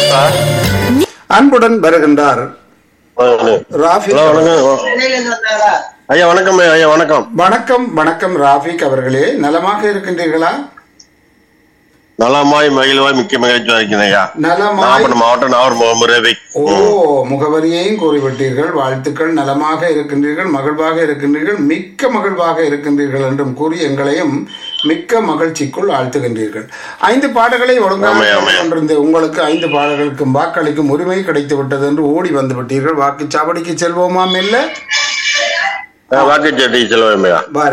Sir அன்புடன் வருகின்றார் Rafi hello வணக்கம் ஐயா வணக்கம் ஐயா வணக்கம் வணக்கம் வணக்கம் ராஃபிக் அவர்களே நலமாக இருக்கின்றீர்களா நலமாய் மகிழ்வாய் மிக்க மகிழ்ச்சி இருக்கிறேன் ஐயா நலமாய் நாகப்பட்டினம் மாவட்டம் நாகர் முகமது ஓ முகவரியையும் கூறிவிட்டீர்கள் வாழ்த்துக்கள் நலமாக இருக்கின்றீர்கள் மகிழ்வாக இருக்கின்றீர்கள் மிக்க மகிழ்வாக இருக்கின்றீர்கள் என்றும் கூறி எங்களையும் மிக்க மகிழ்ச்சிக்குள் ஆழ்த்துகின்றீர்கள் ஐந்து பாடல்களை ஒழுங்காக ஆமாம், ஆமாம். கொண்டிருந்த உங்களுக்கு ஐந்து பாடல்களுக்கும் வாக்களிக்கும் உரிமை கிடைத்து விட்டது என்று ஓடி வந்து விட்டீர்கள் வாக்குச்சாவடிக்கு செல்வோமா மெல்ல வாக்குச்சேட்டி செல்வம் ஐயா